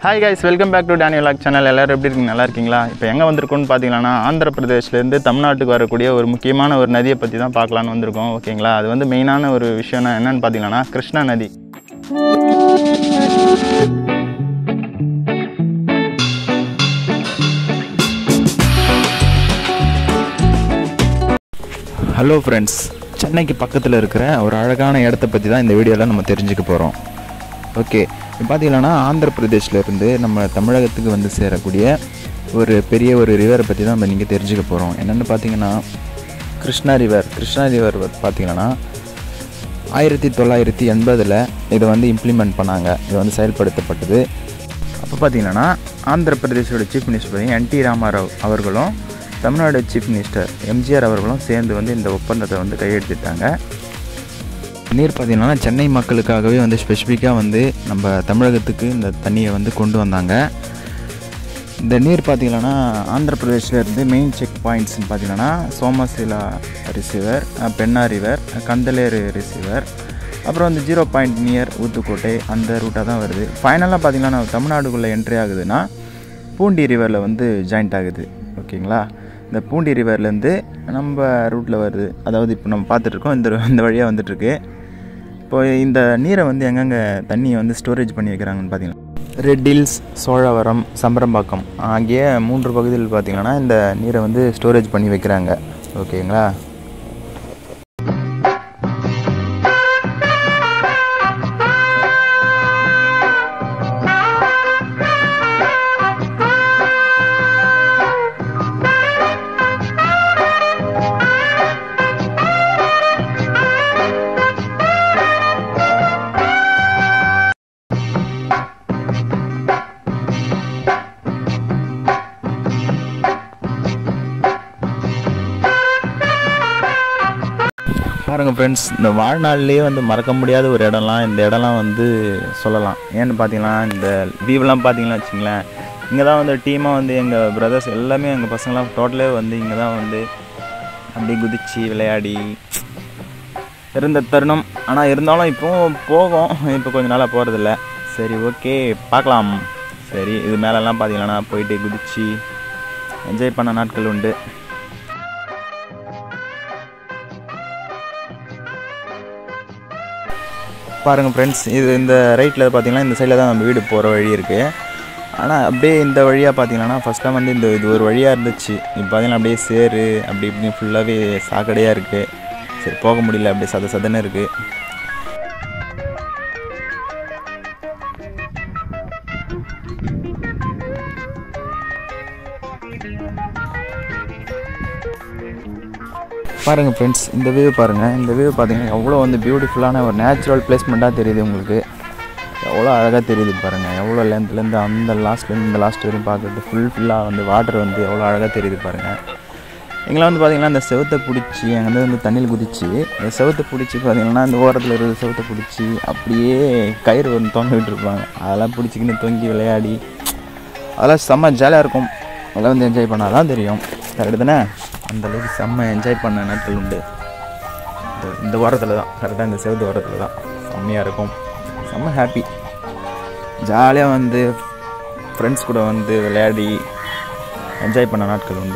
hi guys welcome back to Daniel vlog channel எல்லோரும் எப்படி இருக்கீங்க நல்லா இருக்கீங்களா இப்போ எங்கே வந்திருக்கோம்னு பார்த்தீங்கன்னா ஆந்திர பிரதேஷ்லேருந்து தமிழ்நாட்டுக்கு வரக்கூடிய ஒரு முக்கியமான ஒரு நதியை பற்றி தான் பார்க்கலான்னு வந்திருக்கோம் ஓகேங்களா அது வந்து மெயினான ஒரு விஷயம்னா என்னன்னு பார்த்தீங்கன்னா கிருஷ்ணா நதி ஹலோ ஃப்ரெண்ட்ஸ் சென்னைக்கு பக்கத்தில் இருக்கிற ஒரு அழகான இடத்த பற்றி தான் இந்த வீடியோவில் நம்ம தெரிஞ்சுக்க போகிறோம் ஓகே இப்போ பார்த்தீங்கன்னா ஆந்திர பிரதேஷ்ல இருந்து நம்ம தமிழகத்துக்கு வந்து சேரக்கூடிய ஒரு பெரிய ஒரு ரிவரை பற்றி தான் நம்ம நீங்கள் தெரிஞ்சுக்க போகிறோம் என்னென்னு பார்த்தீங்கன்னா கிருஷ்ணா ரிவர் கிருஷ்ணா ரிவர் பார்த்தீங்கன்னா ஆயிரத்தி தொள்ளாயிரத்தி எண்பதில் இதை வந்து இம்ப்ளிமெண்ட் பண்ணாங்க இது வந்து செயல்படுத்தப்பட்டது அப்போ பார்த்தீங்கன்னா ஆந்திர பிரதேசோட chief minister N T Ramarao அவர்களும் தமிழ்நாடு சீஃப் மினிஸ்டர் எம்ஜிஆர் அவர்களும் சேர்ந்து வந்து இந்த ஒப்பந்தத்தை வந்து கையெழுத்திட்டாங்க நீர் பார்த்திங்கன்னா சென்னை மக்களுக்காகவே வந்து ஸ்பெசிஃபிக்காக வந்து நம்ம தமிழகத்துக்கு இந்த தண்ணியை வந்து கொண்டு வந்தாங்க இந்த நீர் பார்த்திங்கன்னா ஆந்திர பிரதேஷ்ல இருந்து மெயின் செக் பாயிண்ட்ஸ்னு பார்த்தீங்கன்னா Somasila reservoir Penna river Kandaleru reservoir அப்புறம் வந்து ஜீரோ பாயிண்ட் நியர் ஊத்துக்கோட்டை அந்த ரூட்டாக தான் வருது ஃபைனலாக பார்த்தீங்கன்னா நம்ம தமிழ்நாடுக்குள்ளே என்ட்ரி ஆகுதுன்னா பூண்டி ரிவரில் வந்து ஜாயிண்ட் ஆகுது ஓகேங்களா இந்த பூண்டி ரிவர்லேருந்து நம்ம ரூட்டில் வருது அதாவது இப்போ நம்ம பார்த்துட்ருக்கோம் இந்த இந்த வழியாக வந்துட்டுருக்கு இப்போ இந்த நீரை வந்து எங்கெங்கே தண்ணியை வந்து ஸ்டோரேஜ் பண்ணி வைக்கிறாங்கன்னு பார்த்தீங்கன்னா ரெட் ஹில்ஸ் சோழவரம் சம்பரம்பாக்கம் ஆகிய மூன்று பகுதியில் பார்த்தீங்கன்னா இந்த நீரை வந்து ஸ்டோரேஜ் பண்ணி வைக்கிறாங்க ஓகேங்களா பாருங்கள் ஃப்ரெண்ட்ஸ் இந்த வாழ்நாள்லேயே வந்து மறக்க முடியாத ஒரு இடம்லாம் இந்த இடம்லாம் வந்து சொல்லலாம் ஏன்னு பார்த்தீங்கன்னா இந்த வியூவெலாம் பார்த்தீங்கன்னா வச்சுங்களேன் இங்கே தான் வந்து டீமாக வந்து எங்கள் பிரதர்ஸ் எல்லாமே எங்கள் பசங்களாம் டோட்டலே வந்து இங்கே தான் வந்து அப்படியே குதிச்சு விளையாடி இருந்த தருணம் ஆனால் இருந்தாலும் இப்போவும் போகும் இப்போ கொஞ்ச நாளாக போகிறதில்ல சரி ஓகே பார்க்கலாம் சரி இது மேலெல்லாம் பார்த்தீங்கன்னா போயிட்டு குதிச்சு என்ஜாய் பண்ண நாட்கள் உண்டு பாருங்கள் ஃப்ரெண்ட்ஸ் இது இந்த ரைட்டில் பார்த்தீங்கன்னா இந்த சைடில் தான் நம்ம வீடு போகிற வழி இருக்குது ஆனால் அப்படியே இந்த வழியாக பார்த்தீங்கன்னா ஃபஸ்ட்டாக வந்து இந்த இது ஒரு வழியாக இருந்துச்சு இப்போ பார்த்தீங்கன்னா அப்படியே சேரு அப்படி இப்படி ஃபுல்லாகவே சாக்கடையாக இருக்குது சரி போக முடியல அப்படியே சத சதன்னு இருக்குது பாருங்கள் ஃப்ரெண்ட்ஸ் இந்த வியூ பாருங்கள் இந்த வியூ பார்த்தீங்கன்னா எவ்வளோ வந்து பியூட்டிஃபுல்லான ஒரு நேச்சுரல் பிளேஸ்மெண்ட்டாக தெரியுது உங்களுக்கு எவ்வளோ அழகாக தெரியுது பாருங்கள் எவ்வளோ லென்த்லேருந்து அந்த லாஸ்ட்லேருந்து இந்த லாஸ்ட் வரையும் பார்க்குறது ஃபுல் ஃபுல்லாக வந்து வாட்டர் வந்து எவ்வளோ அழகாக தெரியுது பாருங்கள் எங்களை வந்து பார்த்திங்கன்னா இந்த செவத்தை பிடிச்சி அங்கே வந்து தண்ணியில் குதிச்சு அந்த செவத்தை பிடிச்சி பார்த்தீங்கன்னா இந்த ஓரத்தில் இருக்கிற செவத்தை பிடிச்சி அப்படியே கயிறு ஒன்று தொங்க விட்டுருப்பாங்க அதெல்லாம் பிடிச்சிக்கின்னு தொங்கி விளையாடி அதெல்லாம் செம்ம ஜாலியாக இருக்கும் அதெல்லாம் வந்து என்ஜாய் பண்ணால் தான் தெரியும் கரெக்டு தானே அந்தளவுக்கு செம்ம என்ஜாய் பண்ண நாட்கள் உண்டு இந்த இந்த வாரத்தில் தான் கரெக்டாக இந்த செவத்து வாரத்தில் தான் செம்மையாக இருக்கும் செம்ம ஹாப்பி ஜாலியாக வந்து ஃப்ரெண்ட்ஸ் கூட வந்து விளையாடி என்ஜாய் பண்ண நாட்கள் உண்டு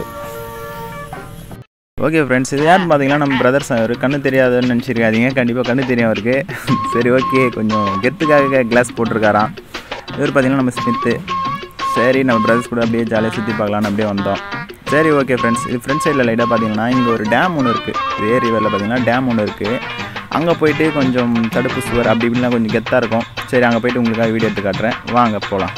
ஓகே ஃப்ரெண்ட்ஸ் இது யாருன்னு பார்த்தீங்கன்னா நம்ம பிரதர்ஸ் அவர் கண்ணு தெரியாதுன்னு நினச்சிருக்காதீங்க கண்டிப்பாக கண்ணு தெரியும் அவருக்கு சரி ஓகே கொஞ்சம் கெத்துக்காக கிளாஸ் போட்டிருக்காராம் இவர் பார்த்தீங்கன்னா நம்ம ஸ்மித்து சரி நம்ம பிரதர்ஸ் கூட அப்படியே ஜாலியாக சுற்றி பார்க்கலான்னு அப்படியே வந்தோம் சரி ஓகே ஃப்ரெண்ட்ஸ் இது ஃப்ரெண்ட் சைடில் லைட்டாக பார்த்தீங்கன்னா இங்கே ஒரு டேம் ஒன்று இருக்குது இதே ரிவரில் பார்த்தீங்கன்னா டேம் ஒன்று இருக்குது அங்கே போயிட்டு கொஞ்சம் தடுப்பு சுவர் அப்படி இப்படிலாம் கொஞ்சம் கெத்தாக இருக்கும் சரி அங்கே போயிட்டு உங்களுக்காக வீடியோ எடுத்து காட்டுறேன் வாங்க போகலாம்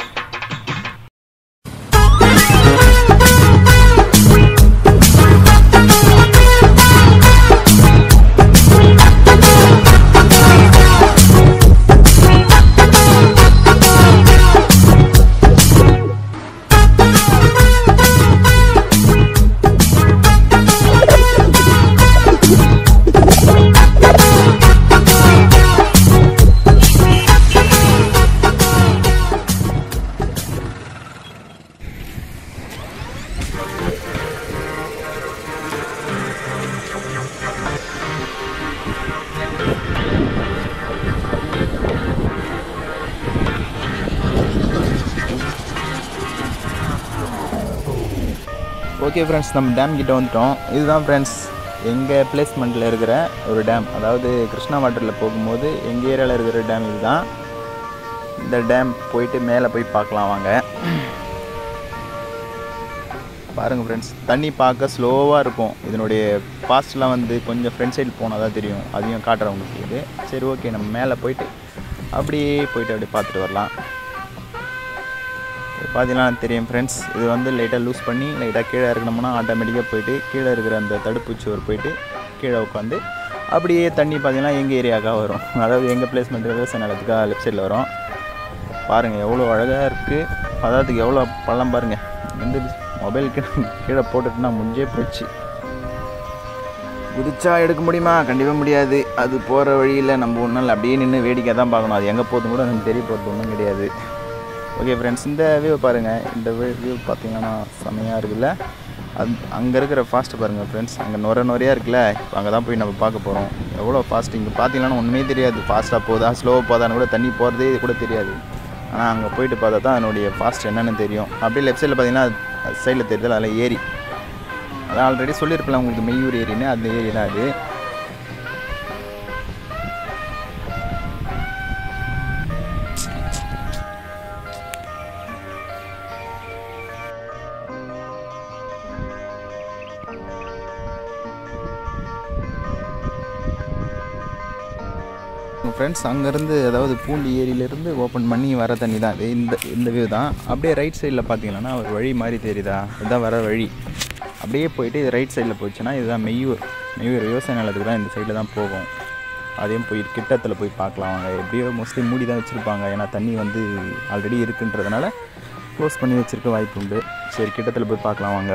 ஓகே ஃப்ரெண்ட்ஸ் நம்ம டேம் கிட்ட வந்துட்டோம் இதுதான் ஃப்ரெண்ட்ஸ் எங்கள் பிளேஸ்மெண்ட்டில் இருக்கிற ஒரு டேம் அதாவது கிருஷ்ணா வாட்டரில் போகும்போது எங்கள் ஏரியாவில் இருக்கிற டேம் இதுதான் இந்த டேம் போயிட்டு மேலே போய் பார்க்கலாம் வாங்க பாருங்கள் ஃப்ரெண்ட்ஸ் தண்ணி பார்க்க ஸ்லோவாக இருக்கும் இதனுடைய பாஸ்ட்லாம் வந்து கொஞ்சம் ஃப்ரண்ட் சைடு போனால் தான் தெரியும் அதையும் காட்டுறேன் உங்களுக்கு இது சரி ஓகே நம்ம மேலே போயிட்டு அப்படியே போயிட்டு அப்படியே பார்த்துட்டு வரலாம் இது பார்த்தீங்கன்னா தெரியும் ஃப்ரெண்ட்ஸ் இது வந்து லைட்டாக லூஸ் பண்ணி லைட்டாக கீழே இறக்கணும்னா ஆட்டோமேட்டிக்காக போயிட்டு கீழே இருக்கிற அந்த தடுப்பு சுவர் போயிட்டு கீழே உட்காந்து அப்படியே தண்ணி பார்த்தீங்கன்னா எங்கள் ஏரியாக்காக வரும் அதாவது எங்கள் பிளேஸ்மெண்ட் விவசாய நிலத்துக்காக லெஃப்ட் சைடில் வரும் பாருங்கள் எவ்வளோ அழகாக இருக்குது பதார்த்துக்கு எவ்வளோ பள்ளம் பாருங்கள் வந்து மொபைல் கீழே கீழே போட்டுட்டுனா முடிஞ்சே போச்சு குதிச்சா எடுக்க முடியுமா கண்டிப்பாக முடியாது அது போகிற வழியில் நம்ம ஒன்றும் இல்லை அப்படியே நின்று வேடிக்கை தான் பார்க்கணும் அது எங்கே போகுதுன்னு கூட நமக்கு தெரிய போகிறது ஒன்றும் கிடையாது ஓகே ஃப்ரெண்ட்ஸ் இந்த வியூ பாருங்கள் இந்த வியூ பார்த்தீங்கன்னா செமையாக இருக்குல்ல அது அங்கே இருக்கிற ஃபாஸ்ட்டு பாருங்கள் ஃப்ரெண்ட்ஸ் அங்கே நுர நுறையாக இருக்குல்ல இப்போ அங்கே தான் போய் நம்ம பார்க்க போகிறோம் எவ்வளோ ஃபாஸ்ட் இங்கே பார்த்தீங்கன்னா ஒன்றுமே தெரியாது ஃபாஸ்ட்டாக போதா ஸ்லோவாக போதான்னு கூட தண்ணி போகிறதே கூட தெரியாது ஆனால் அங்கே போயிட்டு பார்த்தா தான் அதனுடைய ஃபாஸ்ட் என்னென்னு தெரியும் அப்படியே லெஃப்ட் சைடில் பார்த்தீங்கன்னா சைடில் தெரியுது அதில் ஏரி அதான் ஆல்ரெடி சொல்லியிருப்பேன் உங்களுக்கு மெய்யூர் ஏரின்னு அந்த ஏரி தான் அது ஃப்ரெண்ட்ஸ் அங்கேருந்து அதாவது பூண்டி ஏரியிலேருந்து ஓப்பன் பண்ணி வர தண்ணி தான் இது இந்த இந்த வியூ தான் அப்படியே ரைட் சைடில் பார்த்தீங்கன்னா ஒரு வழி மாதிரி தெரியுதா இதுதான் வர வழி அப்படியே போயிட்டு இது ரைட் சைடில் போச்சுன்னா இதுதான் மெய்யூர் மெய்யூர் விவசாய நிலத்துக்கு தான் இந்த சைடில் தான் போகும் அதையும் போய் கிட்டத்தில் போய் பார்க்கலாம் அவங்க எப்படியோ மோஸ்ட்லி மூடி தான் வச்சுருப்பாங்க ஏன்னா தண்ணி வந்து ஆல்ரெடி இருக்குன்றதுனால க்ளோஸ் பண்ணி வச்சுருக்க வாய்ப்பு உண்டு சரி கிட்டத்தில் போய் பார்க்கலாம் வாங்க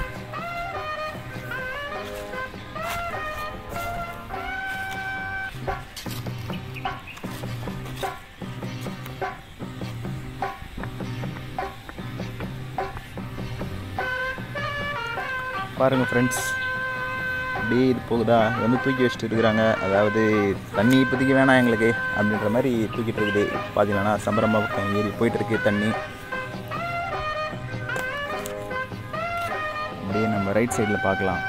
பாருங்கள் ஃப்ரெண்ட்ஸ் அப்படியே இது போகுதா இது வந்து தூக்கி வச்சுட்டு இருக்கிறாங்க அதாவது தண்ணி இப்போதைக்கு வேணாம் எங்களுக்கு அப்படின்ற மாதிரி தூக்கிட்டு இருக்குது பார்த்தீங்கன்னா சம்பரமாக பக்கம் ஏறி போயிட்டு இருக்கு தண்ணி அப்படியே நம்ம ரைட் சைடில் பார்க்கலாம்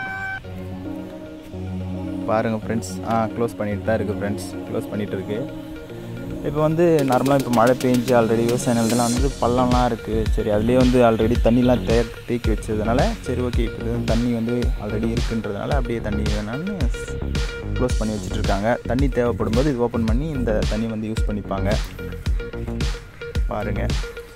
பாருங்கள் ஃப்ரெண்ட்ஸ் ஆ க்ளோஸ் பண்ணிட்டு தான் இருக்குது ஃப்ரெண்ட்ஸ் க்ளோஸ் பண்ணிகிட்டு இருக்கு இப்போ வந்து நார்மலாக இப்போ மழை பெஞ்சு ஆல்ரெடி விவசாய நிலத்தில் வந்து பள்ளம்லாம் இருக்குது சரி அதுலேயே வந்து ஆல்ரெடி தண்ணிலாம் தே தேக்கி வச்சதுனால சரி ஓகே இப்போ இது வந்து தண்ணி வந்து ஆல்ரெடி இருக்குன்றதுனால அப்படியே தண்ணி வேணான்னு க்ளோஸ் பண்ணி வச்சுட்ருக்காங்க தண்ணி தேவைப்படும் போது இது ஓப்பன் பண்ணி இந்த தண்ணி வந்து யூஸ் பண்ணிப்பாங்க பாருங்கள்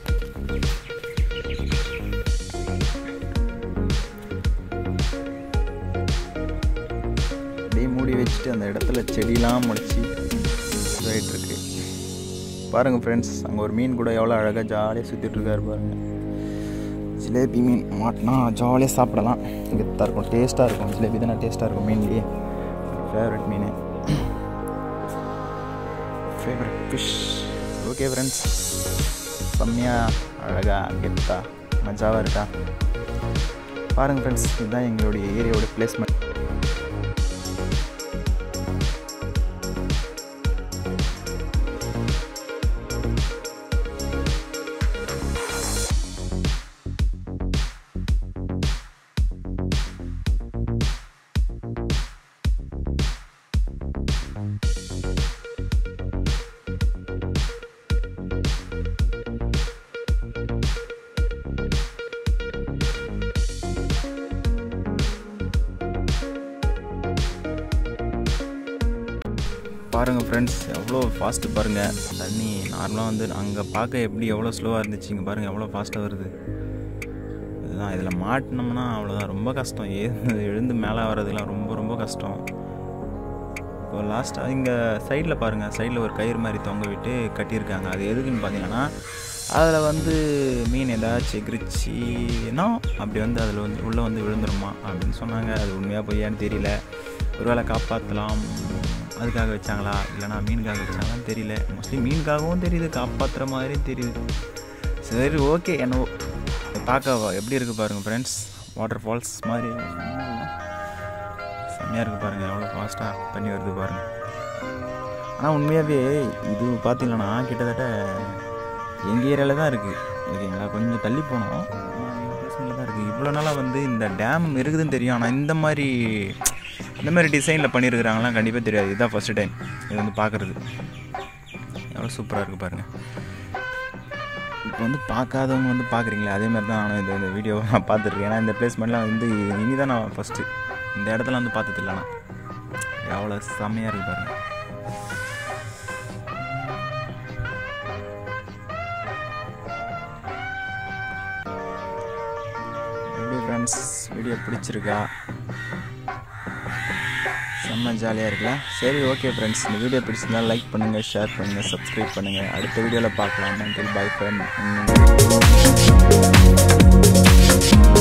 அப்படியே மூடி வச்சுட்டு அந்த இடத்துல செடிலாம் முளைச்சி இதாகிட்டுருக்கு பாருங்கள் ஃப்ரெண்ட்ஸ் அங்கே ஒரு மீன் கூட எவ்வளோ அழகாக ஜாலியாக சுற்றிட்டு இருக்காரு பாருங்கள் ஜிலேபி மீன் மாட்டினா ஜாலியாக சாப்பிடலாம் கெத்தாக இருக்கும் டேஸ்ட்டாக இருக்கும் ஜிலேபி தானே டேஸ்ட்டாக இருக்கும் மீன்லேயே ஃபேவரட் மீன் ஃபேவரட் ஃபிஷ் ஓகே ஃப்ரெண்ட்ஸ் செம்மையாக அழகாக கெத்தா மஜாவாக இருக்கா பாருங்கள் ஃப்ரெண்ட்ஸ் இதுதான் எங்களுடைய ஏரியாவோட பிளேஸ்மெண்ட் பாருங்கள் ஃப்ரெண்ட்ஸ் எவ்வளோ ஃபாஸ்ட்டு பாருங்கள் தண்ணி நார்மலாக வந்து அங்கே பார்க்க எப்படி எவ்வளோ ஸ்லோவாக இருந்துச்சு இங்கே பாருங்கள் எவ்வளோ ஃபாஸ்ட்டாக வருது இதுதான் இதில் மாட்டினோம்னா அவ்வளோதான் ரொம்ப கஷ்டம் ஏந்து எழுந்து மேலே வர்றதுலாம் ரொம்ப ரொம்ப கஷ்டம் இப்போ லாஸ்ட்டாக இங்கே சைடில் பாருங்கள் சைடில் ஒரு கயிறு மாதிரி தொங்க விட்டு கட்டியிருக்காங்க அது எதுக்குன்னு பார்த்தீங்கன்னா அதில் வந்து மீன் ஏதாச்சும் எகிரிச்சின்னா அப்படி வந்து அதில் வந்து உள்ளே வந்து விழுந்துருமா அப்படின்னு சொன்னாங்க அது உண்மையாக பொய்யான்னு தெரியல ஒருவேளை காப்பாற்றலாம் அதுக்காக வச்சாங்களா இல்லைனா மீனுக்காக வச்சாங்களான்னு தெரியல மோஸ்ட்லி மீனுக்காகவும் தெரியுது காப்பாற்றுற மாதிரியும் தெரியுது சரி ஓகே என்னவோ பார்க்க எப்படி இருக்குது பாருங்கள் ஃப்ரெண்ட்ஸ் வாட்டர் ஃபால்ஸ் மாதிரி செம்மையாக இருக்குது பாருங்கள் எவ்வளோ ஃபாஸ்ட்டாக தண்ணி வருது பாருங்கள் ஆனால் உண்மையாகவே இது பார்த்தீங்கன்னா கிட்டத்தட்ட எங்கள் ஏரியாவில் தான் இருக்குது ஓகேங்களா கொஞ்சம் தள்ளி போனோம் எங்கள் பிளேஸ்மெண்ட்டில் தான் இருக்குது இவ்வளோ நாளாக வந்து இந்த டேம் இருக்குதுன்னு தெரியும் ஆனால் இந்த மாதிரி இந்த மாதிரி டிசைனில் பண்ணியிருக்கிறாங்களாம் கண்டிப்பாக தெரியாது இதுதான் ஃபஸ்ட்டு டைம் இது வந்து பார்க்குறது எவ்வளோ சூப்பராக இருக்குது பாருங்கள் இப்போ வந்து பார்க்காதவங்க வந்து பார்க்குறீங்களே அதே மாதிரி தான் நானும் இந்த இந்த வீடியோவை நான் பார்த்துருக்கேன் ஏன்னா இந்த பிளேஸ்மெண்ட்லாம் வந்து இனி தான் நான் ஃபஸ்ட்டு இந்த இடத்துல வந்து பார்த்ததில்ல நான் எவ்வளோ செம்மையாக இருக்குது பாருங்கள் எப்படி ஃப்ரெண்ட்ஸ் வீடியோ பிடிச்சிருக்கா செம்ம ஜாலியாக இருக்குல்ல சரி ஓகே ஃப்ரெண்ட்ஸ் இந்த வீடியோ பிடிச்சிருந்தா லைக் பண்ணுங்கள் ஷேர் பண்ணுங்கள் சப்ஸ்கிரைப் பண்ணுங்கள் அடுத்த வீடியோவில் பார்க்கலாம் நன்றி பாய் ஃப்ரெண்ட்